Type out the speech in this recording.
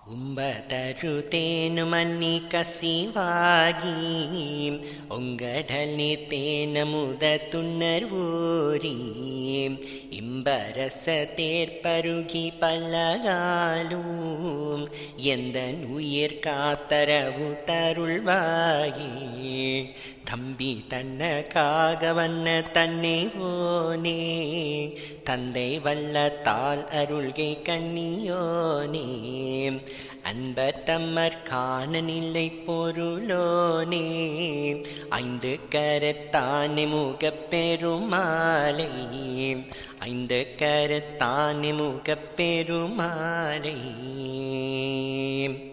ಉಂಬತರು ತೇನು ಮನ್ನಿ ಕಸಿವಾಗಿ ஒங்கடல் தேன முத துன்னர் ஊரி இம்பரச தேர்ப்பருகி பல்லகாலும் எந்த உயிர் காத்தரவு தருள்வாயே தம்பி தன்னக்காக வண்ண தன்னை ஓனே தந்தை வல்ல தாள் அருள்கை கண்ணியோனே அன்பர் தம்மர் காணனில்லை பொருளோனே ஐந்து கரத்தானே முகப் பெருமாலை ஐந்து கரத்தானே முகப் பெருமாலை